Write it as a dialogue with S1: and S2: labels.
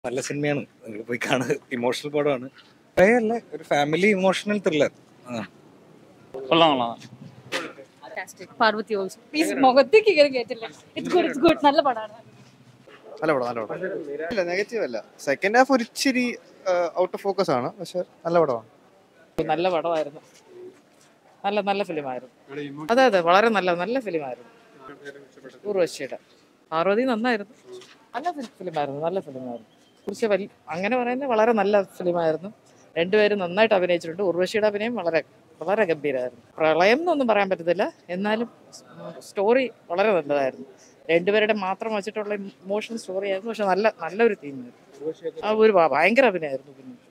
S1: നല്ല സിനിമയാണ് നിങ്ങൾ പോയി കാണുക ഇമോഷണൽ പടമാണ് അല്ല ഒരു ഫാമിലി ഇമോഷണൽ ത്രില്ലർ ആ
S2: കൊള്ളാം കൊള്ളാം
S3: പാർവതി ഓൾസോ പ്ലീസ് മുഖത്തേക്ക് കയറി കേട്ടില്ല ഇറ്റ്സ് ഗുഡ് ഇറ്റ്സ് ഗുഡ് നല്ല പടമാണ്
S4: നല്ല പടം നല്ല പടം ഇല്ല നെഗറ്റീവ് അല്ല സെക്കൻഡ് ഹാഫ് ഒരു ഇച്ചിരി ഔട്ട് ഓഫ് ഫോക്കസ് ആണ് പക്ഷെ നല്ല പടമാണ്
S5: നല്ല പടമായിരുന്നു നല്ല നല്ല ഫിലിമായിരുന്നു അതെ അതെ വളരെ നല്ല നല്ല ഫിലിമായിരുന്നു ഉർവശിയുടെ പാർവതി നന്നായിരുന്നു നല്ല ഫിലിമായിരുന്നു നല്ല ഫിലിമായിരുന്നു കുറിച്ച് വലിയ അങ്ങനെ പറയുന്നത് വളരെ നല്ല ഫിലിമായിരുന്നു രണ്ടുപേരും നന്നായിട്ട് അഭിനയിച്ചിട്ടുണ്ട് ഉർവശിയുടെ അഭിനയം വളരെ വളരെ ഗംഭീരമായിരുന്നു പ്രളയം എന്നൊന്നും പറയാൻ പറ്റത്തില്ല എന്നാലും സ്റ്റോറി വളരെ നല്ലതായിരുന്നു രണ്ടുപേരുടെ മാത്രം വെച്ചിട്ടുള്ള ഇമോഷണൽ സ്റ്റോറി ആയിരുന്നു പക്ഷെ നല്ല നല്ലൊരു തീമായിരുന്നു ആ ഒരു ഭ- ഭയങ്കര അഭിനയമായിരുന്നു പിന്നെ